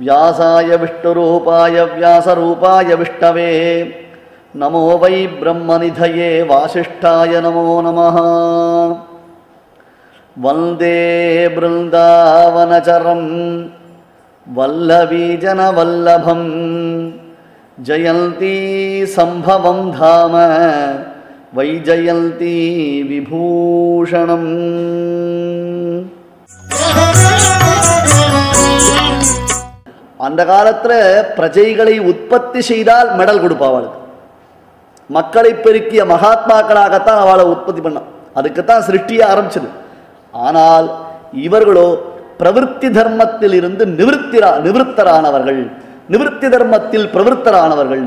व्यासाय विष्णुरूपाय व्यासरूपाय विष्णवे नमो वै ब्रह्मनिधये वासिष्ठाय नमो नमः वन्दे बृन्दावनचरं वल्लवीजनवल्लभं जयन्ती सम्भवं धाम वैजयन्ती विभूषणम् அந்த காலத்தில் பிரஜைகளை உற்பத்தி செய்தால் மெடல் கொடுப்பா அவளுக்கு மக்களை பெருக்கிய மகாத்மாக்களாகத்தான் அவளை உற்பத்தி பண்ணான் அதுக்குத்தான் சிருஷ்டிய ஆரம்பிச்சது ஆனால் இவர்களோ பிரவிற்த்தி தர்மத்தில் இருந்து நிவிருத்திரா நிவிருத்தரானவர்கள் நிவிருத்தி தர்மத்தில் பிரவிற்த்தரானவர்கள்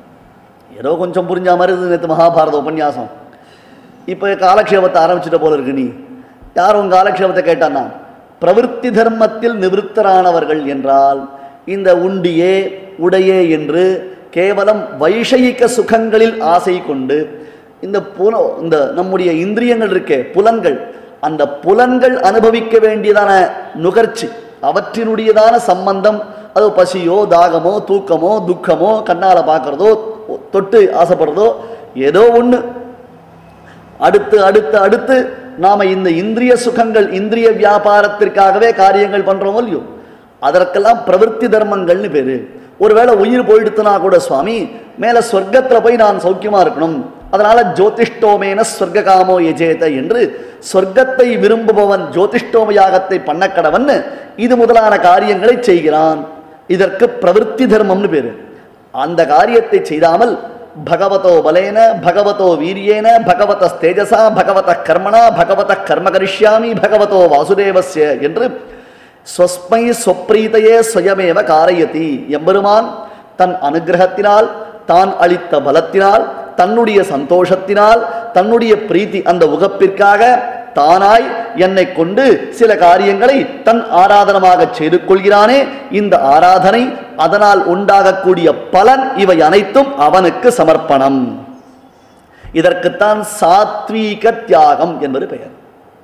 ஏதோ கொஞ்சம் புரிஞ்ச மாதிரி இருந்தது நேற்று மகாபாரத உபன்யாசம் இப்போ காலக்ஷேபத்தை ஆரம்பிச்சிட்ட போல இருக்கு நீ யார் உன் காலக்ஷேபத்தை கேட்டான்னா பிரவிற்த்தி தர்மத்தில் நிவிருத்தரானவர்கள் என்றால் இந்த உண்டியே உடையே என்று கேவலம் வைஷயிக சுகங்களில் ஆசை கொண்டு இந்த புல இந்த நம்முடைய இந்திரியங்கள் இருக்கே புலன்கள் அந்த புலன்கள் அனுபவிக்க வேண்டியதான நுகர்ச்சி அவற்றினுடையதான சம்பந்தம் அது பசியோ தாகமோ தூக்கமோ துக்கமோ கண்ணால் பார்க்குறதோ தொட்டு ஆசைப்படுறதோ ஏதோ ஒன்று அடுத்து அடுத்து அடுத்து நாம இந்த இந்திரிய சுகங்கள் இந்திரிய வியாபாரத்திற்காகவே காரியங்கள் பண்றோமோ இல்லையோ அதற்கெல்லாம் பிரவൃத்தி தர்மங்கள்னு பேரு ஒருவேளை உயிர் போயிடுத்துனா கூட சுவாமி மேல சொர்க்கத்துல போய் நான் சௌக்கியமா இருக்கணும் அதனால ஜோதிஷ்டோமேன சொர்க்ககாமோ எஜேத என்று சொர்க்கத்தை விரும்புபவன் ஜோதிஷ்டோம யாகத்தை பண்ண கடவன் இது முதலான காரியங்களை செய்கிறான் இதற்கு பிரவೃத்தி தர்மம்னு பேரு அந்த காரியத்தை செய்தாமல் பகவதோ பலேன பகவதோ வீரியேன பகவத தேஜசா பகவத கர்மணா பகவத கர்ம கரிஷ்யாமி பகவதோ வாசுதேவஸ்ய என்று ஸ்வஸ்மை சொப்ரீதையே சுயமேவ காரயதி எம்பெருமான் தன் அனுகிரகத்தினால் தான் அளித்த பலத்தினால் தன்னுடைய சந்தோஷத்தினால் தன்னுடைய பிரீத்தி அந்த உகப்பிற்காக தானாய் என்னை கொண்டு சில காரியங்களை தன் ஆராதனமாக செய்து கொள்கிறானே இந்த ஆராதனை அதனால் உண்டாகக்கூடிய பலன் இவை அனைத்தும் அவனுக்கு சமர்ப்பணம் இதற்குத்தான் சாத்வீக தியாகம் என்பது பெயர்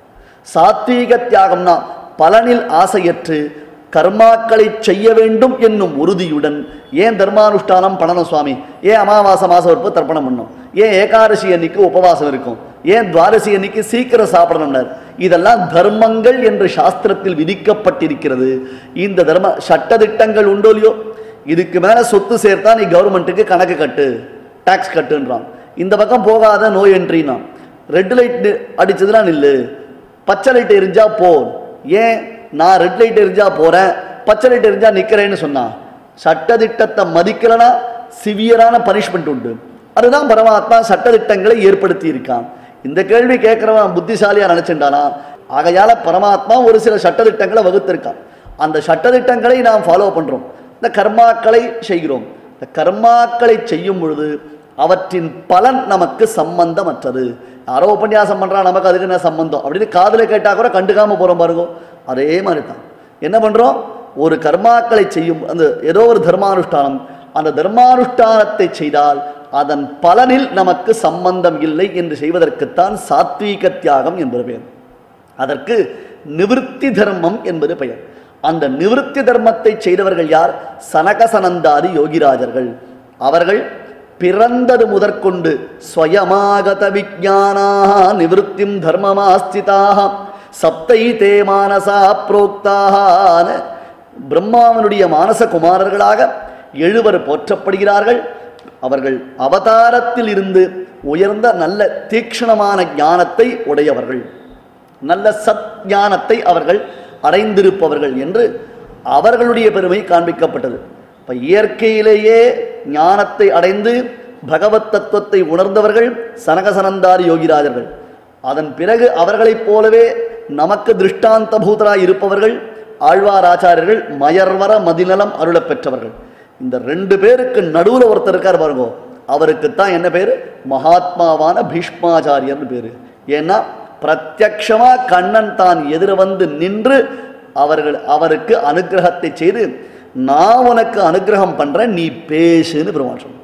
சாத்வீக தியாகம்னா பலனில் ஆசையற்று கர்மாக்களை செய்ய வேண்டும் என்னும் உறுதியுடன் ஏன் தர்மானுஷ்டானம் பண்ணணும் சுவாமி ஏன் அமாவாசை மாசம் இருப்போ தர்ப்பணம் பண்ணணும் ஏன் ஏகாதசி அன்னைக்கு உபவாசம் இருக்கும் ஏன் துவாரசி அன்னைக்கு சீக்கிரம் சாப்பிடணும்னார் இதெல்லாம் தர்மங்கள் என்று சாஸ்திரத்தில் விதிக்கப்பட்டிருக்கிறது இந்த தர்ம சட்டதிட்டங்கள் உண்டோ இல்லையோ இதுக்கு மேல சொத்து சேர்த்தா நீ கவர்மெண்ட்டுக்கு கணக்கு கட்டு டாக்ஸ் கட்டுன்றான் இந்த பக்கம் போகாத நோய் என்ட்ரினா ரெட் லைட் அடிச்சதுலாம் நில்லு பச்சை லைட் எரிஞ்சா போ ஏன் நான் ரெட் லைட் எரிஞ்சா போறேன் பச்சை லைட் எரிஞ்சா நிக்கிறேன்னு சொன்னான் சட்டதிட்டத்தை மதிக்கலனா சிவியரான பனிஷ்மெண்ட் உண்டு அதுதான் பரமாத்மா சட்டதிட்டங்களை ஏற்படுத்தி இருக்கான் இந்த கேள்வி கேட்கிறவன் புத்திசாலியா நினைச்சுட்டானா ஆகையால பரமாத்மா ஒரு சில சட்டதிட்டங்களை வகுத்திருக்கான் அந்த சட்டதிட்டங்களை நாம் ஃபாலோ பண்றோம் இந்த கர்மாக்களை செய்கிறோம் இந்த கர்மாக்களை செய்யும் பொழுது அவற்றின் பலன் நமக்கு சம்பந்தமற்றது யாரோ உபன்யாசம் பண்றா நமக்கு அதுக்கு என்ன சம்பந்தம் அப்படின்னு காதுல கேட்டா கூட கண்டுக்காம போறோம் பாருங்க அதே மாதிரி தான் என்ன பண்றோம் ஒரு கர்மாக்களை செய்யும் அந்த ஏதோ ஒரு தர்மானுஷ்டானம் அந்த தர்மானுஷ்டானத்தை செய்தால் அதன் பலனில் நமக்கு சம்பந்தம் இல்லை என்று செய்வதற்குத்தான் சாத்வீக தியாகம் என்பது பெயர் அதற்கு நிவிருத்தி தர்மம் என்பது பெயர் அந்த நிவிருத்தி தர்மத்தை செய்தவர்கள் யார் சனகசனந்தாதி யோகிராஜர்கள் அவர்கள் பிறந்தது முதற்கொண்டு ஸ்வயமாகத விஜானாக நிவிருத்திம் தர்மமாஸ்திதாக சப்தை தே மானசா புரோக்தாக பிரம்மாவனுடைய மானச குமாரர்களாக எழுவர் போற்றப்படுகிறார்கள் அவர்கள் அவதாரத்தில் இருந்து உயர்ந்த நல்ல தீக்ஷணமான ஞானத்தை உடையவர்கள் நல்ல சத் ஞானத்தை அவர்கள் அடைந்திருப்பவர்கள் என்று அவர்களுடைய பெருமை காண்பிக்கப்பட்டது இப்போ இயற்கையிலேயே ஞானத்தை அடைந்து பகவத் தத்துவத்தை உணர்ந்தவர்கள் சனகசனந்தாரி யோகிராஜர்கள் அதன் பிறகு அவர்களைப் போலவே நமக்கு திருஷ்டாந்த பூதராய் இருப்பவர்கள் ஆழ்வார் ஆச்சாரியர்கள் மயர்வர மதிநலம் அருளப் பெற்றவர்கள் இந்த ரெண்டு பேருக்கு நடுவில் ஒருத்தர் இருக்கார் பாருங்க அவருக்குத்தான் என்ன பேர் மகாத்மாவான பீஷ்மாச்சாரியர்னு பேர் ஏன்னா பிரத்யக்ஷமா கண்ணன் தான் எதிர வந்து நின்று அவர்கள் அவருக்கு அனுகிரகத்தை செய்து நான் உனக்கு அனுகிரகம் பண்றேன் நீ பேசுன்னு பெருமான் சொன்னார்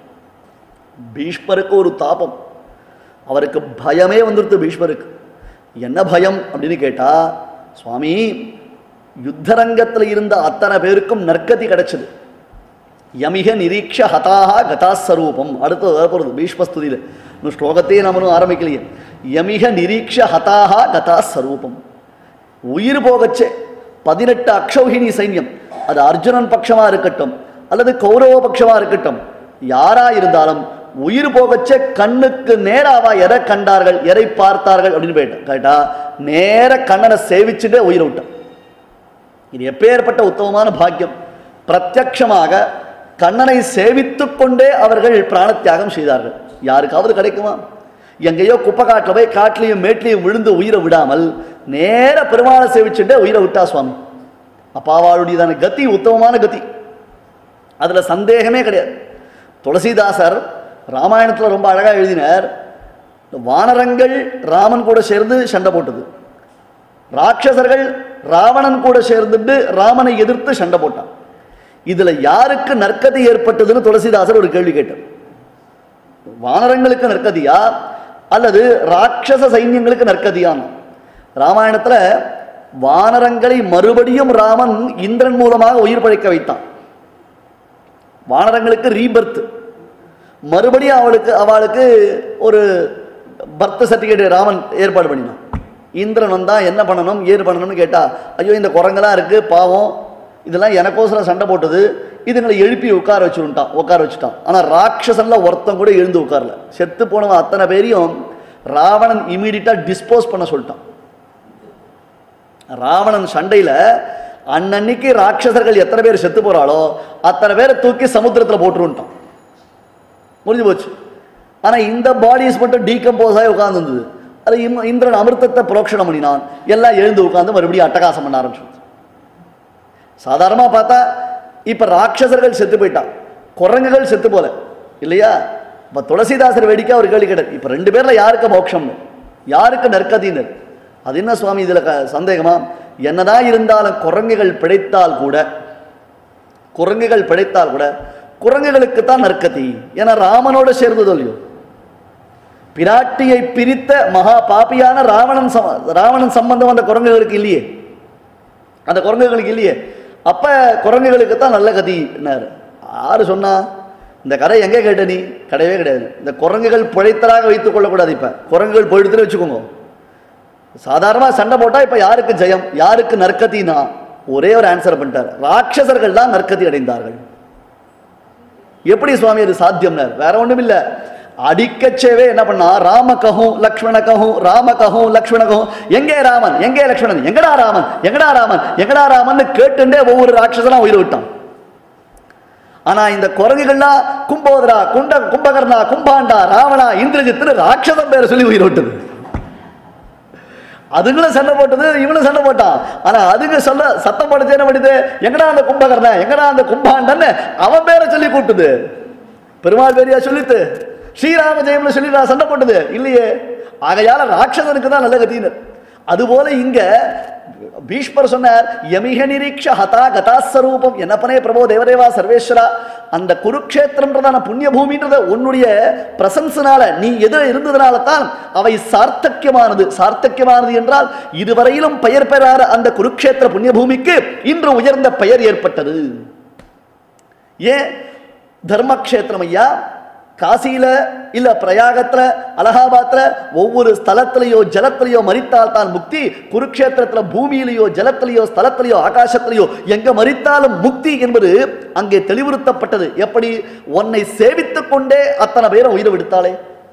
பீஷ்மருக்கு ஒரு தாபம் அவருக்கு பயமே வந்துடுது பீஷ்மருக்கு என்ன பயம் அப்படின்னு கேட்டா சுவாமி யுத்தரங்கத்தில் இருந்த அத்தனை பேருக்கும் நற்கதி கிடைச்சது யமிக நிரீக்ஷ ஹதாக கதாஸ்வரூபம் அடுத்து வரப்போகிறது பீஷ்மஸ்துதியில் இன்னும் ஸ்லோகத்தையே நம்மளும் ஆரம்பிக்கலையே யமிக நிரீக்ஷ ஹதாக கதாஸ்வரூபம் உயிர் போகச்சே பதினெட்டு அக்ஷௌகினி சைன்யம் அது அர்ஜுனன் பட்சமா இருக்கட்டும் அல்லது கௌரவ பட்சமா இருக்கட்டும் யாரா இருந்தாலும் உயிர் போகச்சே கண்ணுக்கு நேராவா எதை கண்டார்கள் எதை பார்த்தார்கள் அப்படின்னு போயிட்டான் கேட்டா நேர கண்ணனை சேவிச்சுட்டே உயிரை விட்டான் இது எப்பேற்பட்ட உத்தமமான பாக்கியம் பிரத்யக்ஷமாக கண்ணனை சேவித்துக் கொண்டே அவர்கள் பிராணத்தியாகம் செய்தார்கள் யாருக்காவது கிடைக்குமா எங்கேயோ குப்பை காட்டில் போய் காட்டிலையும் மேட்லையும் விழுந்து உயிரை விடாமல் நேர பெருமாளை சேவிச்சுட்டே உயிரை விட்டா சுவாமி அப்பாவாளுடையதான கதி உத்தமமான கதி அதுல சந்தேகமே கிடையாது துளசிதாசர் ராமாயணத்துல ரொம்ப அழகா எழுதினார் வானரங்கள் ராமன் கூட சேர்ந்து சண்டை போட்டது ராட்சசர்கள் ராவணன் கூட சேர்ந்துட்டு ராமனை எதிர்த்து சண்டை போட்டான் இதுல யாருக்கு நற்கதி ஏற்பட்டதுன்னு துளசிதாசர் ஒரு கேள்வி கேட்டார் வானரங்களுக்கு நற்கதியா அல்லது ராட்சச சைன்யங்களுக்கு நற்கதியான் ராமாயணத்துல வானரங்களை மறுபடியும் ராமன் இந்திரன் மூலமாக உயிர் பழைக்க வைத்தான் வானரங்களுக்கு ரீபர்த் மறுபடியும் அவளுக்கு அவளுக்கு ஒரு பர்த் சர்டிஃபிகேட் ராமன் ஏற்பாடு பண்ணினான் இந்திரன் வந்தா என்ன பண்ணணும் ஏது பண்ணணும்னு கேட்டா ஐயோ இந்த குரங்கெல்லாம் இருக்கு பாவம் இதெல்லாம் எனக்கோசரம் சண்டை போட்டது இதுங்களை எழுப்பி உட்கார வச்சுட்டான் உட்கார வச்சுட்டான் ஆனா ராட்சசன்ல ஒருத்தன் கூட எழுந்து உட்காரல செத்து போனவன் அத்தனை பேரையும் ராவணன் இமீடியட்டா டிஸ்போஸ் பண்ண சொல்லிட்டான் ராவணன் சண்டையில அன்னன்னைக்கு ராட்சசர்கள் எத்தனை பேர் செத்து போறாளோ அத்தனை பேரை தூக்கி சமுத்திரத்துல போட்டுருன்ட்டான் முடிஞ்சு போச்சு ஆனா இந்த பாடிஸ் மட்டும் டீகம்போஸ் ஆகி உட்கார்ந்துருந்தது அது இம்- இந்திரன் அமிர்தத்தை புரோக்ஷணம் பண்ணினான் எல்லாம் எழுந்து உட்கார்ந்து மறுபடியும் அட்டகாசம் பண்ண ஆரம்பிச்சு சாதாரணமா பார்த்தா இப்ப ராட்சசர்கள் செத்து போயிட்டான் குரங்குகள் செத்து போல இல்லையா இப்ப துளசிதாசர் வேடிக்கை அவர் கேள்வி கேட்டார் இப்ப ரெண்டு பேர்ல யாருக்கு மோட்சம்னு யாருக்கு நற்கதின்னு அது என்ன சுவாமி இதுல க- சந்தேகமா என்னதான் இருந்தாலும் குரங்குகள் பிழைத்தால் கூட குரங்குகள் பிழைத்தால் கூட குரங்குகளுக்கு தான் நற்கதி ஏன்னா ராமனோட சேர்ந்ததோ இல்லையோ பிராட்டியை பிரித்த மகா பாபியான ராவணன் சம- ராவணன் சம்பந்தம் அந்த குரங்குகளுக்கு இல்லையே அந்த குரங்குகளுக்கு இல்லையே அப்ப குரங்குகளுக்கு தான் நல்ல கதினாரு யாரு சொன்னா இந்த கதை எங்கே கேட்ட நீ கிடையவே கிடையாது இந்த குரங்குகள் பிழைத்தலாக வைத்துக் கொள்ளக்கூடாது இப்ப குரங்குகள் போயிடுத்துன்னு வச்சுக்கோங்க சாதாரணமா சண்டை போட்டா இப்ப யாருக்கு ஜெயம் யாருக்கு நற்கதினா ஒரே ஒரு ஆன்சர் பண்ணிட்டார் ராட்சசர்கள் தான் நற்கதி அடைந்தார்கள் எப்படி சுவாமி அது சாத்தியம்னார் வேற ஒண்ணும் இல்ல அடிக்கச்சேவே என்ன பண்ணா ராம கஹும் லக்ஷ்மண கஹும் ராம கஹும் லக்ஷ்மண கஹும் எங்கே ராமன் எங்கே லக்ஷ்மணன் எங்கடா ராமன் எங்கடா ராமன் எங்கடா ராமன் கேட்டுண்டே ஒவ்வொரு ராட்சசனா உயிர் விட்டான் ஆனா இந்த குரங்குகள்லாம் கும்போதரா குண்ட கும்பகர்ணா கும்பாண்டா ராவணா இந்திரஜித்துன்னு ராட்சசம் பேரை சொல்லி உயிர் விட்டது அதுங்களும் சண்டை போட்டது இவனும் சண்டை போட்டான் ஆனா அதுங்க சொல்ல சத்தம் போடுச்சு என்ன பண்ணுது எங்கடா அந்த கும்பகர்ணன் எங்கடா அந்த கும்பாண்டன்னு அவன் பேரை சொல்லி கூட்டுது பெருமாள் பேரியா சொல்லித்து ஸ்ரீராம ஜெயம்னு சொல்லி நான் சண்டை போட்டது இல்லையே ஆகையால ராட்சசனுக்கு தான் நல்ல கத்தினர் அதுபோல இங்க பீஷ்மர் சொன்னார் யமிக நிரீக்ஷ ஹதா கதாஸ்வரூபம் என்னப்பனே பிரபோ தேவதேவா சர்வேஸ்வரா அந்த குருக்ஷேத்திரம்ன்றதான புண்ணிய பூமின்றத உன்னுடைய பிரசன்ஸனால நீ எதிர இருந்ததுனால தான் அவை சார்த்தக்கியமானது சார்த்தக்கியமானது என்றால் இதுவரையிலும் பெயர் பெறாத அந்த குருக்ஷேத்திர புண்ணிய பூமிக்கு இன்று உயர்ந்த பெயர் ஏற்பட்டது ஏன் தர்மக்ஷேத்திரம் ஐயா காசியில இல்ல பிரயாகத்துல அலகாபாத்ல ஒவ்வொரு ஸ்தலத்திலேயோ ஜலத்திலேயோ மறித்தால் தான் முக்தி குருக்ஷேத்திரத்துல பூமியிலேயோ ஜலத்திலேயோ ஸ்தலத்திலேயோ ஆகாசத்திலேயோ எங்க மறித்தாலும் முக்தி என்பது அங்கே தெளிவுறுத்தப்பட்டது எப்படி உன்னை சேவித்துக் கொண்டே அத்தனை பேரை உயிரை விடுத்தாளே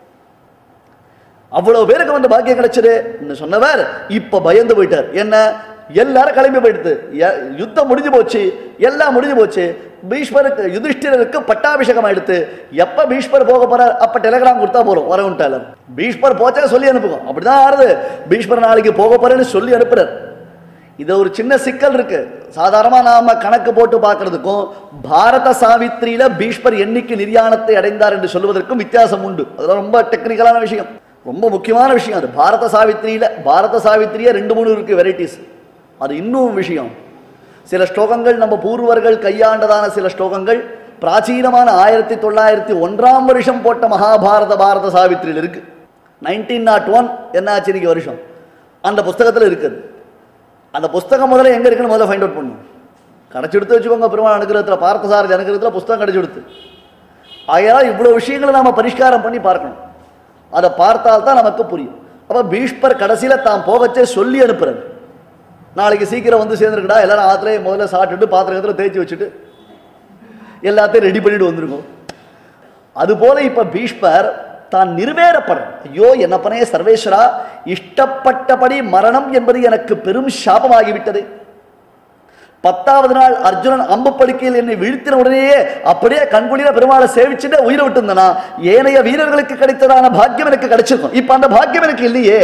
அவ்வளவு பேருக்கு வந்து பாக்கியம் கிடைச்சது சொன்னவர் இப்ப பயந்து போயிட்டார் என்ன எல்லாரும் கிளம்பி போயிடுது எ- யுத்தம் முடிஞ்சு போச்சு எல்லாம் முடிஞ்சு போச்சு பீஷ்மருக்கு யுதிஷ்டிரருக்கு பட்டாபிஷேகம் ஆயிடுத்து எப்ப பீஷ்மர் போக போறார் அப்ப டெலிகிராம் கொடுத்தா போறோம் வரவுன்ட்டால பீஷ்மர் போச்சா சொல்லி அனுப்புங்க அப்படிதான் ஆறுது பீஷ்மர் நாளைக்கு போக போறேன்னு சொல்லி அனுப்புறார் இது ஒரு சின்ன சிக்கல் இருக்கு சாதாரணமா நாம கணக்கு போட்டு பார்க்கிறதுக்கும் பாரத சாவித்திரியில பீஷ்மர் என்னைக்கு நிர்யாணத்தை அடைந்தார் என்று சொல்வதற்கும் வித்தியாசம் உண்டு அதெல்லாம் ரொம்ப டெக்னிக்கலான விஷயம் ரொம்ப முக்கியமான விஷயம் அது பாரத சாவித்திரியில பாரத சாவித்திரியே ரெண்டு மூணு இருக்கு வெரைட்டிஸ் அது இன்னும் விஷயம் சில ஸ்லோகங்கள் நம்ம பூர்வர்கள் கையாண்டதான சில ஸ்லோகங்கள் பிராச்சீனமான ஆயிரத்தி தொள்ளாயிரத்தி ஒன்றாம் வருஷம் போட்ட மகாபாரத பாரத சாவித்திரியில் இருக்கு நைன்டீன் நாட் ஒன் என்ன ஆச்சு இன்னைக்கு வருஷம் அந்த புஸ்தகத்தில் இருக்குது அந்த புஸ்தகம் முதல்ல எங்க இருக்குன்னு முதல்ல ஃபைண்ட் அவுட் பண்ணும் கடைச்சி எடுத்து வச்சுக்கோங்க பெருமாள் அனுகிரகத்தில் பார்த்தசாரதி அனுகிரகத்தில் புஸ்தகம் கடைச்சி எடுத்து ஆகையால் இவ்வளோ விஷயங்களை நாம பரிஷ்காரம் பண்ணி பார்க்கணும் அதை பார்த்தால்தான் நமக்கு புரியும் அப்போ பீஷ்பர் கடைசியில் தான் போகச்சே சொல்லி அனுப்புறாரு நாளைக்கு சீக்கிரம் வந்து சேர்ந்துருக்கடா எல்லாரும் ஆற்றுல முதல்ல சாப்பிட்டுட்டு பாத்திரத்தில் தேய்ச்சி வச்சுட்டு எல்லாத்தையும் ரெடி பண்ணிட்டு வந்திருக்கோம் அதுபோல இப்ப பீஷ்மர் தான் நிறைவேறப்படுற ஐயோ என்னப்பனே சர்வேஸ்வரா இஷ்டப்பட்டபடி மரணம் என்பது எனக்கு பெரும் சாபமாகிவிட்டது பத்தாவது நாள் அர்ஜுனன் அம்பு படுக்கையில் என்னை வீழ்த்தின உடனேயே அப்படியே கண்குளிர பெருமாளை சேவிச்சுட்டு உயிரை விட்டுருந்தனா ஏனைய வீரர்களுக்கு கிடைத்ததான பாக்கியம் எனக்கு கிடைச்சிருக்கும் இப்ப அந்த பாக்கியம் எனக்கு இல்லையே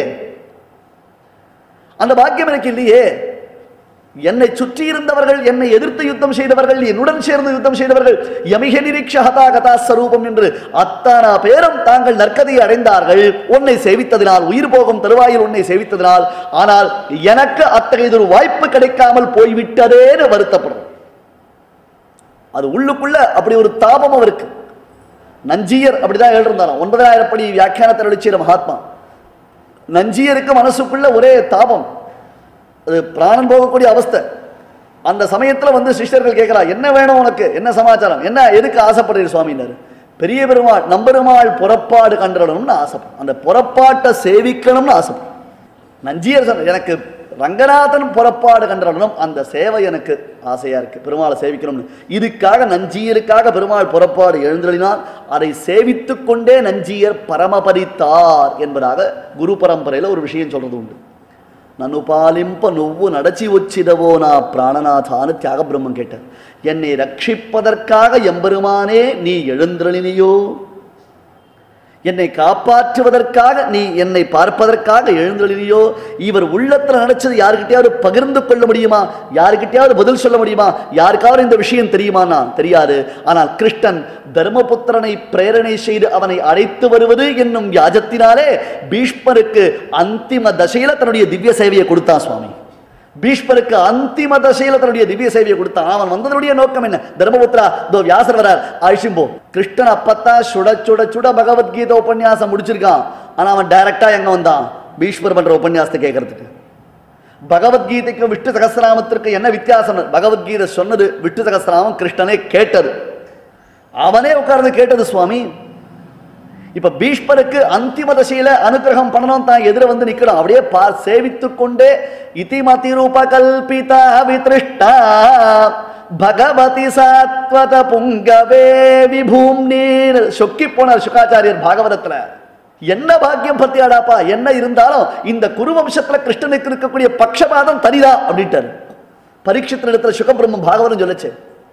அந்த பாக்கியம் எனக்கு இல்லையே என்னை சுற்றி இருந்தவர்கள் என்னை எதிர்த்து யுத்தம் செய்தவர்கள் என்னுடன் சேர்ந்து யுத்தம் செய்தவர்கள் யமிக நிரீட்சகதா கதா ஸ்வரூபம் என்று அத்தனை பேரும் தாங்கள் நற்கதியை அடைந்தார்கள் உன்னை சேவித்ததினால் உயிர் போகும் தருவாயில் உன்னை சேவித்ததினால் ஆனால் எனக்கு அத்தகையதொரு வாய்ப்பு கிடைக்காமல் போய்விட்டதேன்னு வருத்தப்படும் அது உள்ளுக்குள்ள அப்படி ஒரு தாபம் அவருக்கு நஞ்சியர் அப்படிதான் எழுதிருந்தாராம் ஒன்பதாயிரம் படி வியாக்கியானத்தில் எழுச்சியர் மகாத்மா நஞ்சியருக்கு மனசுக்குள்ள ஒரே தாபம் அது பிராணன் போகக்கூடிய அவஸ்தை அந்த சமயத்துல வந்து சிஷ்யர்கள் கேட்கிறா என்ன வேணும் உனக்கு என்ன சமாச்சாரம் என்ன எதுக்கு ஆசைப்படுறீர் சுவாமின்னாரு பெரிய பெருமாள் நம்பெருமாள் புறப்பாடு கண்டறணும்னு ஆசைப்படும் அந்த புறப்பாட்டை சேவிக்கணும்னு ஆசைப்படும் நஞ்சியர் சொன்ன எனக்கு ரங்கநாதன் புறப்பாடு கண்டறணும் அந்த சேவை எனக்கு ஆசையா இருக்கு பெருமாளை சேவிக்கணும்னு இதுக்காக நஞ்சியருக்காக பெருமாள் புறப்பாடு எழுந்தளினால் அதை சேவித்துக் கொண்டே நஞ்சியர் பரமபரித்தார் என்பதாக குரு பரம்பரையில ஒரு விஷயம் சொல்றது உண்டு నన్ను పాలింప నువ్వు నడచి వచ్చిదవో నా ప్రాణనాథ అని త్యాగబ్రహ్మం கேட்டார் என்னை ரட்சிப்பதற்காக எம்பெருமானே நீ எழுந்தருளினியோ என்னை காப்பாற்றுவதற்காக நீ என்னை பார்ப்பதற்காக எழுந்தொழியோ இவர் உள்ளத்துல நினைச்சது யாருக்கிட்டையாவது பகிர்ந்து கொள்ள முடியுமா யாருக்கிட்டையாவது பதில் சொல்ல முடியுமா யாருக்காவது இந்த விஷயம் தெரியுமானா தெரியாது ஆனால் கிருஷ்ணன் தர்மபுத்திரனை பிரேரணை செய்து அவனை அழைத்து வருவது என்னும் யாஜத்தினாலே பீஷ்மருக்கு அந்திம தசையில தன்னுடைய திவ்ய சேவையை கொடுத்தான் சுவாமி பீஷ்மருக்கு அந்திம தசையில தன்னுடைய திவ்ய சேவையை கொடுத்தான் அவன் வந்ததனுடைய நோக்கம் என்ன தர்மபுத்திரா தோ வியாசர் வரார் அழிச்சும்போ கிருஷ்ணன் அப்பத்தான் சுட சுட சுட பகவத்கீதை உபன்யாசம் முடிச்சிருக்கான் ஆனா அவன் டைரக்டா எங்க வந்தான் பீஷ்மர் பண்ற உபன்யாசத்தை கேட்கறதுக்கு பகவத்கீதைக்கும் விஷ்ணு சகஸ்திரநாமத்திற்கு என்ன வித்தியாசம் பகவத்கீதை சொன்னது விஷ்ணு சகஸ்திரநாமம் கிருஷ்ணனே கேட்டது அவனே உட்கார்ந்து கேட்டது சுவாமி இப்ப பீஷ்மருக்கு அந்திம தசையில அனுகிரகம் பண்ணணும் தான் எதிர வந்து நிக்கணும் அப்படியே பா சேவித்துக் கொண்டே இதிமதி ரூப கல்பித விதிருஷ்டா பகவதி சாத்வத புங்கவே விபூம்னீர் சொக்கி போனார் சுகாச்சாரியர் பாகவதத்துல என்ன பாக்கியம் பத்தியாடாப்பா என்ன இருந்தாலும் இந்த குருவம்சத்துல கிருஷ்ணனுக்கு இருக்கக்கூடிய பக்ஷபாதம் தனிதா அப்படின்ட்டாரு பரீட்சத்தின் இடத்துல சுகபிரம்மம் பாகவதம் சொல்லுச்சு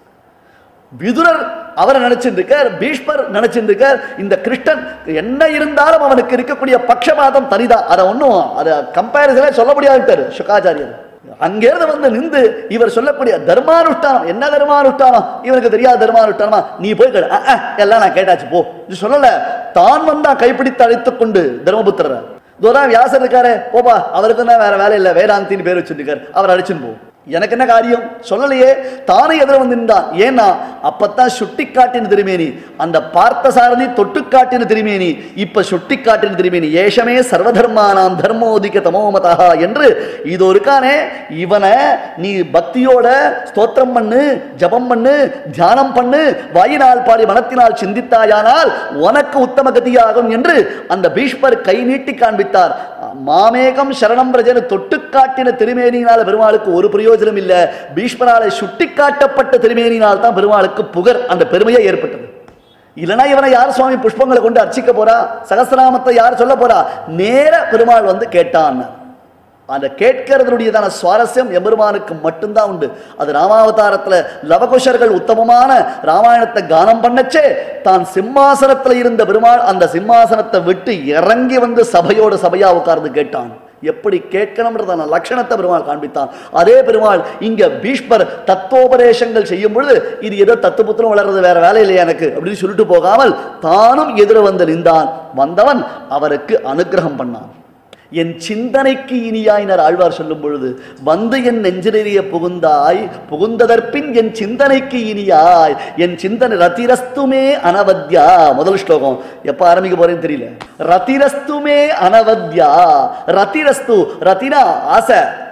விதுரர் அவரை நினைச்சிட்டு இருக்கார் பீஷ்மர் நினைச்சிட்டு இருக்கார் இந்த கிருஷ்ணன் என்ன இருந்தாலும் அவனுக்கு இருக்கக்கூடிய பட்சபாதம் தனிதான் அதை ஒன்றும் அதை கம்பேரிசனே சொல்ல முடியாதுட்டாரு சுகாச்சாரியர் அங்கேருந்து வந்து நின்று இவர் சொல்லக்கூடிய தர்மானுஷ்டானம் என்ன தர்மானுஷ்டானம் இவனுக்கு தெரியாத தர்மானுஷ்டானமா நீ போய் கேளு அஹ், அஹ், எல்லாம் நான் கேட்டாச்சு போ இது சொல்லல தான் வந்தா கைப்பிடித்து அழைத்துக் கொண்டு தர்மபுத்திரர் தோதான் வியாசர் இருக்காரு போப்பா அவருக்கு தான் வேற வேலை இல்லை வேதாந்தின்னு பேர் வச்சிருக்காரு அவர் அடிச்சுன்னு போ எனக்கு என்ன காரியம் சொல்லலையே தானே எதிர வந்து நின்றான் ஏன்னா அப்பத்தான் சுட்டி காட்டின திருமேனி அந்த பார்த்த சாரதி தொட்டு காட்டின திருமேனி இப்ப சுட்டி காட்டின திருமேனி ஏஷமே சர்வதர்மானாம் தர்மோதிக தமோமதா என்று இது இருக்கானே இவனை நீ பக்தியோட ஸ்தோத்திரம் பண்ணு ஜபம் பண்ணு தியானம் பண்ணு வாயினால் பாடி மனத்தினால் சிந்தித்தாயானால் உனக்கு உத்தம கதியாகும் என்று அந்த பீஷ்மர் கை நீட்டி காண்பித்தார் மாமேகம் சரணம் பிரஜன தொட்டு காட்டின திருமேனியினால பெருமாளுக்கு ஒரு பிரயோஜனம் இல்ல பீஷ்மரால சுட்டி காட்டப்பட்ட திருமேனியினால் தான் பெருமாளுக்கு புகழ் அந்த பெருமையே ஏற்பட்டது இல்லைன்னா இவனை யார் சுவாமி புஷ்பங்களை கொண்டு அர்ச்சிக்க போறா சகசிரநாமத்தை யார் சொல்ல போறா நேர பெருமாள் வந்து கேட்டான் அந்த கேட்கிறதுடையதான சுவாரஸ்யம் எம்பெருமானுக்கு மட்டும்தான் உண்டு அது ராமாவதாரத்துல லவகுஷர்கள் உத்தமமான ராமாயணத்தை கானம் பண்ணச்சே தான் சிம்மாசனத்துல இருந்த பெருமாள் அந்த சிம்மாசனத்தை விட்டு இறங்கி வந்து சபையோட சபையா உட்கார்ந்து கேட்டான் எப்படி கேட்கணும்ன்றதான லட்சணத்தை பெருமாள் காண்பித்தான் அதே பெருமாள் இங்க பீஷ்மர் தத்துவோபதேசங்கள் செய்யும் பொழுது இது ஏதோ தத்துவபுத்திரம் வளர்றது வேற வேலை இல்லையா எனக்கு அப்படின்னு சொல்லிட்டு போகாமல் தானும் எதிர வந்து நின்றான் வந்தவன் அவருக்கு அனுக்கிரகம் பண்ணான் என் சிந்தனைக்கு இனியாயினர் ஆழ்வார் சொல்லும் பொழுது வந்து என் நெஞ்சிலேறிய புகுந்தாய் புகுந்ததற்பின் என் சிந்தனைக்கு இனியாய் என் சிந்தனை ரத்திரஸ்துமே அனவத்யா முதல் ஸ்லோகம் எப்ப ஆரம்பிக்க போறேன்னு தெரியல ரத்திரஸ்துமே அனவத்யா ரத்திரஸ்து ரத்தினா ஆசை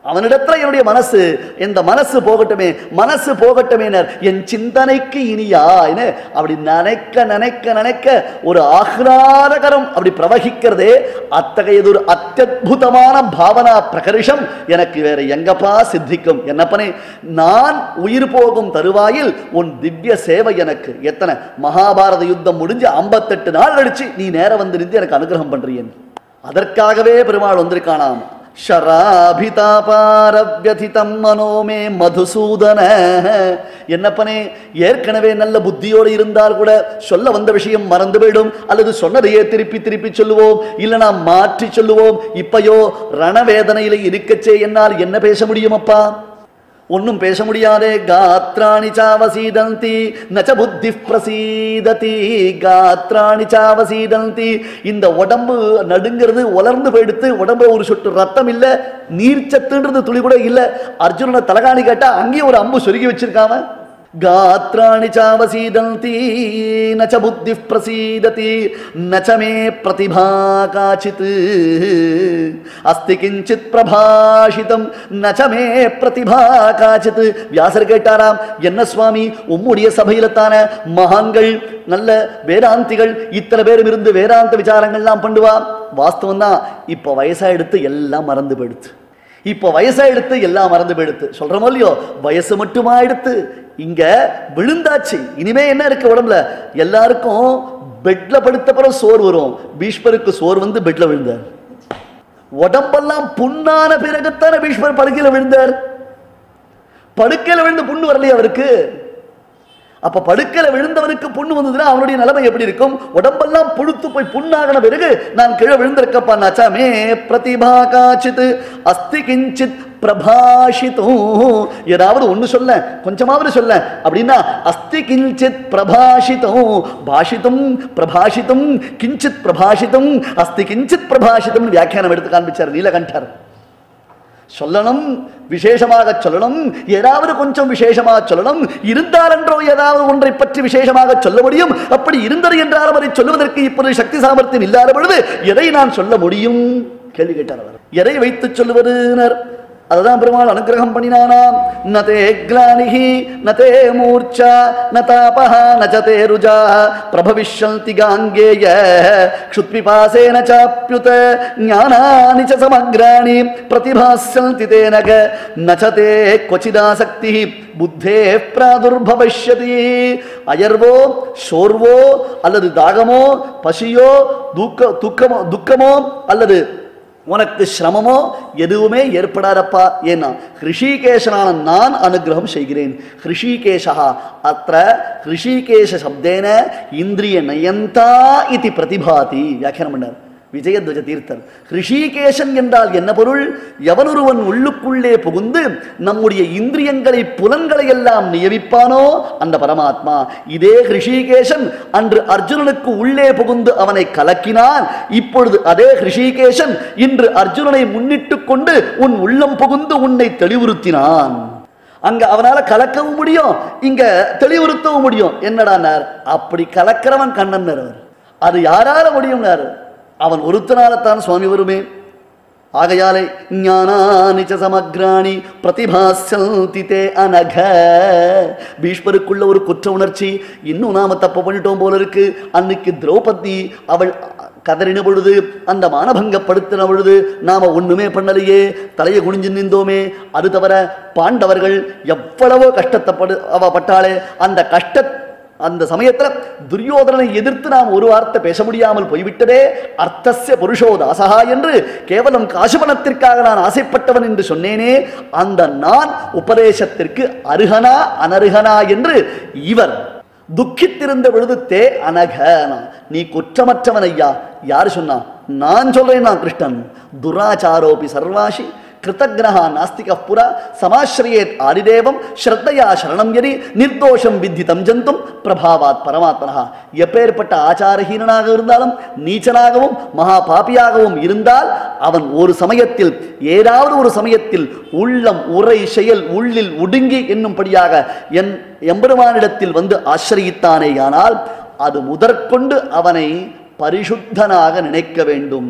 அவனிடத்துல என்னுடைய மனசு இந்த மனசு போகட்டுமே மனசு போகட்டுமேனர் என் சிந்தனைக்கு இனியாயின்னு அப்படி நினைக்க நினைக்க நினைக்க ஒரு ஆஹ்லாதகரம் அப்படி பிரவகிக்கிறதே அத்தகையது ஒரு அத்தியுதமான பாவனா பிரகர்ஷம் எனக்கு வேற எங்கப்பா சித்திக்கும் என்னப்பனே நான் உயிர் போகும் தருவாயில் உன் திவ்ய சேவை எனக்கு எத்தனை மகாபாரத யுத்தம் முடிஞ்சு ஐம்பத்தெட்டு நாள் கழிச்சு நீ நேரம் வந்து நின்று எனக்கு அனுகிரகம் பண்றியன் அதற்காகவே பெருமாள் வந்திருக்கானாம் ஷராபிதாபாரவ்யதிதம் மனோமே மதுசூதன என்னப்பனே ஏற்கனவே நல்ல புத்தியோடு இருந்தால் கூட சொல்ல வந்த விஷயம் மறந்து போயிடும் அல்லது சொன்னதையே திருப்பி திருப்பி சொல்லுவோம் இல்லைனா மாற்றி சொல்லுவோம் இப்பயோ ரணவேதனையில இருக்கச்சே என்னால் என்ன பேச முடியும் அப்பா ஒன்றும் பேச முடியாதே காத்ராணி சாவசீதந்தி நச்ச புத்தி பிரசீததி காத்ராணி சாவசீதந்தி இந்த உடம்பு நடுங்கிறது உலர்ந்து போயிடுத்து உடம்பு ஒரு சொட்டு ரத்தம் இல்ல நீர்ச்சத்துன்றது துளி கூட இல்ல அர்ஜுனனை தலகாணி கேட்டா அங்கேயும் ஒரு அம்பு சொருகி வச்சிருக்காம गात्राणि चावसीदन्ति न च बुद्धिः प्रसीदति न च मे प्रतिभा काचित् अस्ति किञ्चित् பிரபாஷிதம் ந ச மே பிரதிபா காச்சித் வியாசர் கேட்டாராம் என்ன சுவாமி உம்முடைய சபையில தானே மகான்கள் நல்ல வேதாந்திகள் இத்தனை பேரும் இருந்து வேதாந்த விசாரங்கள்லாம் பண்ணுவா வாஸ்தவம் தான் இப்போ வயசா எடுத்து எல்லாம் மறந்து போயிடுத்து இப்போ வயசா எடுத்து எல்லாம் மறந்து போயிடுத்து சொல்றோமோ இல்லையோ வயசு மட்டுமா எடுத்து இங்க விழுந்தாச்சு இனிமே என்ன இருக்கு உடம்புல எல்லாருக்கும் பெட்ல படுத்த பிறகு சோறு வரும் பீஷ்மருக்கு சோறு வந்து பெட்ல விழுந்தார் உடம்பெல்லாம் புண்ணான பிறகுத்தானே பீஷ்மர் படுக்கையில விழுந்தார் படுக்கையில விழுந்து புண்ணு வரலையே அவருக்கு அப்ப படுக்கையில விழுந்தவனுக்கு புண்ணு வந்ததுன்னா அவனுடைய நிலைமை எப்படி இருக்கும் உடம்பெல்லாம் புழுத்து போய் புண்ணாகின பிறகு நான் கீழே விழுந்திருக்கப்பா நச்சமே பிரதிபா காச்சித் அஸ்தி கிஞ்சித் பிரபாஷித்தும் ஏதாவது ஒண்ணு சொல்ல கொஞ்சமாவது சொல்ல அப்படின்னா அஸ்தி கிஞ்சித் பிரபாஷித்தும் பாஷித்தும் பிரபாஷித்தும் கிஞ்சித் பிரபாஷித்தும் அஸ்தி கிஞ்சித் பிரபாஷித்தும் வியாக்கியானம் எடுத்து காண்பிச்சார் நீலகண்டர் சொல்லணும் விசேஷமாக சொல்லணும் ஏதாவது கொஞ்சம் விசேஷமாக சொல்லணும் இருந்தாலென்றோ ஏதாவது ஒன்றை பற்றி விசேஷமாக சொல்ல முடியும் அப்படி இருந்தது என்றாலும் அதை சொல்லுவதற்கு இப்பொழுது சக்தி சாமர்த்தியம் இல்லாத பொழுது எதை நான் சொல்ல முடியும் கேள்வி கேட்டார் அவர் எதை வைத்து சொல்லுவதுனர் அதுதான் பெருமாள் அனுகிரகம் பண்ணினானாம் நதே கிளானிஹி நதே மூர்ச்சா நதாபஹ நச்சதே ருஜா பிரபவிஷ்யந்தி காங்கேய க்ஷுத்பிபாசேன சாப்யுத ஞானானி ச சமக்ராணி பிரதிபாஸ்யந்தி தேனக நச்சதே क्वचिदासक्ति புத்தே பிராதுர்பவிஷ்யதி அயர்வோ சோர்வோ அல்லது தாகமோ பசியோ தூக்க துக்கமோ துக்கமோ அல்லது உனக்கு சிரமமோ எதுவுமே ஏற்படாதப்பா ஏன்னா ஹிருஷிகேஷனான நான் அனுகிரகம் செய்கிறேன் ஹிருஷிகேஷா அத்த ஹிருஷிகேஷ சப்தேன இந்திரிய நயந்தா இது பிரதிபாதி வியாக்கியானம் பண்ணார் விஜயத்வஜ தீர்த்தர் ஹிருஷிகேஷன் என்றால் என்ன பொருள் எவனொருவன் உள்ளுக்குள்ளே புகுந்து நம்முடைய இந்திரியங்களை புலன்களை எல்லாம் நியமிப்பானோ அந்த பரமாத்மா இதே ஹிருஷிகேஷன் அன்று அர்ஜுனனுக்கு உள்ளே புகுந்து அவனை கலக்கினான் இப்பொழுது அதே ஹிருஷிகேஷன் இன்று அர்ஜுனனை முன்னிட்டு கொண்டு உன் உள்ளம் புகுந்து உன்னை தெளிவுறுத்தினான் அங்க அவனால கலக்கவும் முடியும் இங்க தெளிவுறுத்தவும் முடியும் என்னடானார் அப்படி கலக்கிறவன் கண்ணன் அவர் அது யாரால முடியும்னாரு அவன் ஒருத்தனால தான் சுவாமி வருமே ஆகையாலே ஞானானிச்ச சமக்ராணி பிரதிபாசந்தி தே அனக பீஷ்மருக்குள்ள ஒரு குற்ற உணர்ச்சி இன்னும் நாம தப்பு பண்ணிட்டோம் போல இருக்கு அன்னைக்கு திரௌபதி அவள் கதறின பொழுது அந்த மானபங்கப்படுத்தின பொழுது நாம ஒண்ணுமே பண்ணலையே தலையை குனிஞ்சு நின்றோமே அது தவிர பாண்டவர்கள் எவ்வளவோ கஷ்டத்தைப்படு அவ பட்டாளே அந்த கஷ்ட அந்த சமயத்துல துரியோதனனை எதிர்த்து நாம் ஒரு வார்த்தை பேச முடியாமல் போய்விட்டதே அர்த்தஸ்ய புருஷோ தாசகா என்று கேவலம் காசுபணத்திற்காக நான் ஆசைப்பட்டவன் என்று சொன்னேனே அந்த நான் உபதேசத்திற்கு அருகனா அனருகனா என்று இவர் துக்கித்திருந்த பொழுது தே அனகனா நீ குற்றமற்றவன் ஐயா யாரு சொன்னா நான் சொல்றேன் நான் கிருஷ்ணன் துராச்சாரோபி சர்வாஷி கிருத்தக்னஹா நாஸ்திக புரா சமாஸ்ரயேத் ஆதிதேவம் ஸ்ரத்தையா சரணம் எரி நிர்தோஷம் வித்திதம் ஜந்தும் பிரபாவாத் பரமாத்மனஹா எப்பேற்பட்ட ஆச்சாரஹீனனாக இருந்தாலும் நீச்சனாகவும் மகா பாபியாகவும் இருந்தால் அவன் ஒரு சமயத்தில் ஏதாவது ஒரு சமயத்தில் உள்ளம் உரை செயல் உள்ளில் ஒடுங்கி என்னும்படியாக என் எம்பெருமானிடத்தில் வந்து ஆசிரயித்தானேயானால் அது முதற்கொண்டு அவனை பரிசுத்தனாக நினைக்க வேண்டும்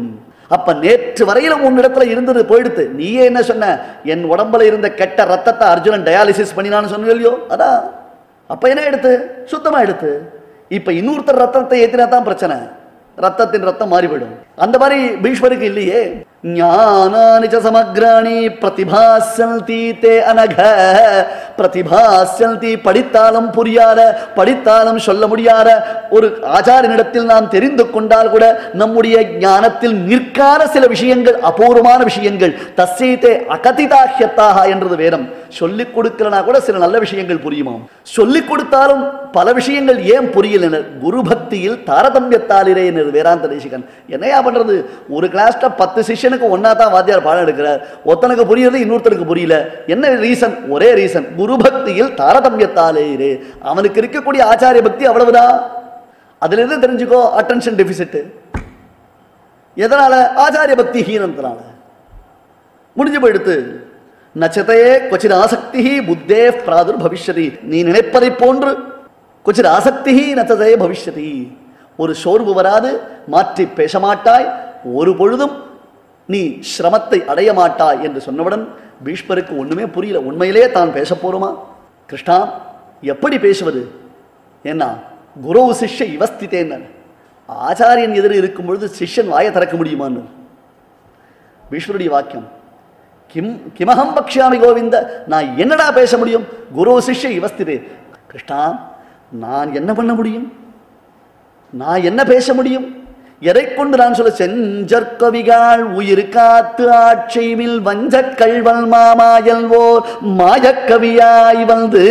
அப்ப நேற்று வரையிலும் உன்னிடத்துல இருந்தது போயிடுத்து நீயே என்ன சொன்ன என் உடம்புல இருந்த கெட்ட ரத்தத்தை அர்ஜுனன் டயாலிசிஸ் பண்ணினான்னு சொன்ன இல்லையோ அதான் அப்ப என்ன எடுத்து சுத்தமா எடுத்து இப்ப இன்னொருத்தர் ரத்தத்தை ஏத்தினா தான் பிரச்சனை ரத்தத்தின் ரத்தம் மாறிவிடும் அந்த மாதிரி பீஷ்மருக்கு இல்லையே ஞானானி ச சமக்ராணி பிரதிபாசந்தி தே அனக பிரதிபாசந்தி படித்தாலும் புரியாத படித்தாலும் சொல்ல முடியாத ஒரு ஆச்சாரியனிடத்தில் நாம் தெரிந்து கொண்டால் கூட நம்முடைய ஞானத்தில் நிற்காத சில விஷயங்கள் அபூர்வமான விஷயங்கள் தஸ்யைத்தே அகதிதாஹ்யத்தாக என்றது வேதம் சொல்லிக் கொடுக்கலனா கூட சில நல்ல விஷயங்கள் புரியுமாம் சொல்லிக் கொடுத்தாலும் பல விஷயங்கள் ஏன் புரியல குரு பக்தியில் தாரதமியத்தாலிரே என்று வேதாந்த தேசிகன் என்னையா பண்றது ஒரு கிளாஸ்ல பத்து சிஷ்யனுக்கு ஒன்னா தான் வாத்தியார் பாடம் எடுக்கிறார் ஒருத்தனுக்கு புரியுறது இன்னொருத்தனுக்கு புரியல என்ன ரீசன் ஒரே ரீசன் குரு பக்தியில் தாரதமியத்தாலேரே அவனுக்கு இருக்கக்கூடிய ஆச்சாரிய பக்தி அவ்வளவுதான் அதுல இருந்து தெரிஞ்சுக்கோ அட்டென்ஷன் டெபிசிட் எதனால ஆச்சாரிய பக்தி ஹீனத்தினால முடிஞ்சு போயிடுத்து நச்சதையே கொச்சின் ஆசக்தி புத்தே பிராதுர் பவிஷ்யதி நீ நினைப்பதை போன்று கொச்சின் ஆசக்தி நச்சதையே பவிஷ்யதி ஒரு சோர்வு வராது மாற்றி பேச மாட்டாய் ஒரு பொழுதும் நீ சிரமத்தை அடைய மாட்டாய் என்று சொன்னவுடன் பீஷ்மருக்கு ஒண்ணுமே புரியல உண்மையிலே தான் பேச போறோமா கிருஷ்ணா எப்படி பேசுவது என்ன குரு சிஷ்ய இவஸ்தித்தேன்னு ஆச்சாரியன் எதிர் இருக்கும் பொழுது சிஷ்யன் வாயை திறக்க முடியுமான்னு பீஷ்மருடைய வாக்கியம் கிம் கிமகம் பக்ஷாமி கோவிந்த நான் என்னடா பேச முடியும் குரு சிஷ்ய இவஸ்திதே கிருஷ்ணா நான் என்ன பண்ண முடியும் நான் என்ன பேச முடியும் எதை கொண்டு நான் சொல்ல செஞ்சற்கவிகாள் உயிர் காத்து ஆட்சைவில் வஞ்சக் கள்வல் மாமாயல்வோர் மாயக்கவியாய் வந்து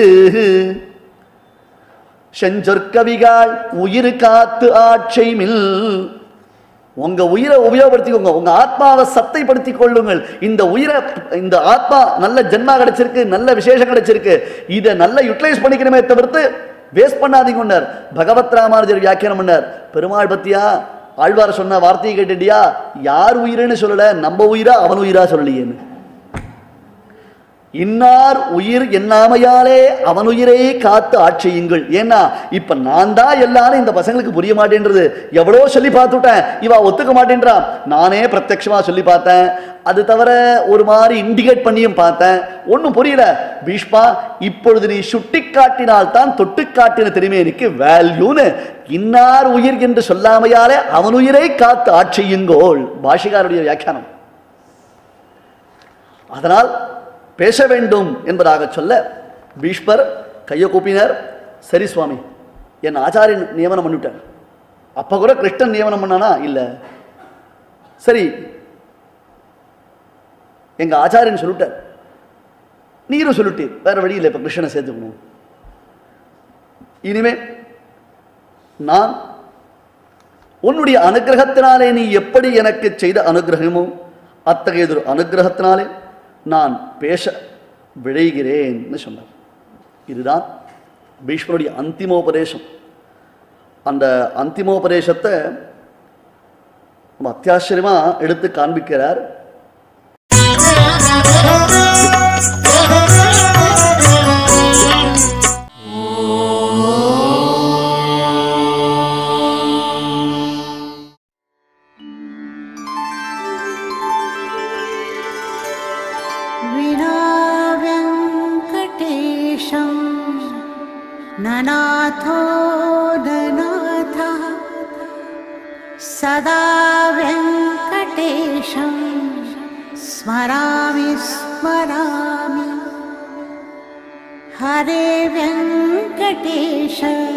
செஞ்சொற்கவிகாள் உயிர் காத்து ஆட்சைமில் உங்க உயிரை உபயோகப்படுத்திக்கோங்க உங்க ஆத்மாவை சத்தைப்படுத்திக் கொள்ளுங்கள் இந்த உயிரை இந்த ஆத்மா நல்ல ஜென்மா கிடைச்சிருக்கு நல்ல விசேஷம் கிடைச்சிருக்கு இதை நல்லா யூட்டிலைஸ் பண்ணிக்கணுமே தவிர்த்து வேஸ்ட் பண்ணாதீங்க பகவத் ராமானுஜர் வியாக்கியானம் பண்ணார் பெருமாள் பத்தியா ஆழ்வார் சொன்ன வார்த்தையை கேட்டுட்டியா யார் உயிர்னு சொல்லல நம்ம உயிரா அவன் உயிரா சொல்லலையேன்னு இன்னார் உயிர் என்னாமையாலே அவன் உயிரை காத்து ஆட்சியுங்கள் ஏன்னா இப்ப நான் தான் எல்லாரும் இந்த பசங்களுக்கு புரிய மாட்டேன்றது எவ்வளோ சொல்லி பார்த்துட்டேன் இவா ஒத்துக்க மாட்டேன்றா நானே பிரத்யட்சமா சொல்லி பார்த்தேன் அது தவிர ஒரு மாதிரி இண்டிகேட் பண்ணியும் பார்த்தேன் ஒன்றும் புரியல பீஷ்மா இப்பொழுது நீ சுட்டி காட்டினால் தான் தொட்டு காட்டின தெரியுமே எனக்கு வேல்யூன்னு இன்னார் உயிர் என்று சொல்லாமையாலே அவன் உயிரை காத்து ஆட்சியுங்கோள் பாஷிகாருடைய வியாக்கியானம் அதனால் பேச வேண்டும் என்பதாக சொல்ல பீஷ்மர் கையை கூப்பினர் சரி சுவாமி என் ஆச்சாரியன் நியமனம் பண்ணிவிட்டார் அப்ப கூட கிருஷ்ணன் நியமனம் பண்ணானா இல்லை சரி எங்க ஆச்சாரியன் சொல்லிட்டார் நீரும் சொல்லிட்டீர் வேற வழி இல்லை இப்ப கிருஷ்ணனை சேர்த்துக்கணும் இனிமே நான் உன்னுடைய அனுகிரகத்தினாலே நீ எப்படி எனக்கு செய்த அனுகிரகமோ அத்தகையதொரு அனுகிரகத்தினாலே நான் பேச விழைகிறேன்னு சொன்னார் இதுதான் பீஷ்மருடைய அந்திமோபதேசம் அந்த அந்திமோபதேசத்தை ரொம்ப அத்தியாச்சரியமா எடுத்து காண்பிக்கிறார் विनाव्यङ्कटेशं ननाथो ननाथः सदा व्यङ्कटेशं स्मरामि स्मरामि हरे व्यङ्कटेश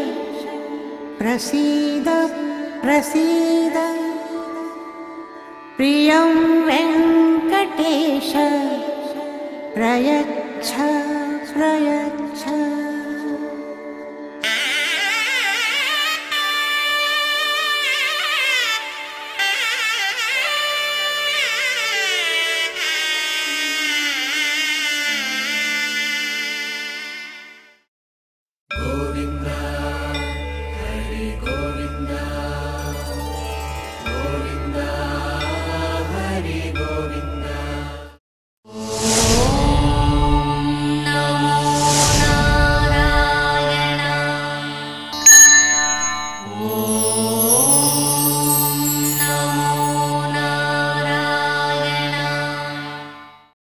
प्रसीद प्रसीद प्रियं वेङ्कटेश प्रयच्छ प्रयच्छ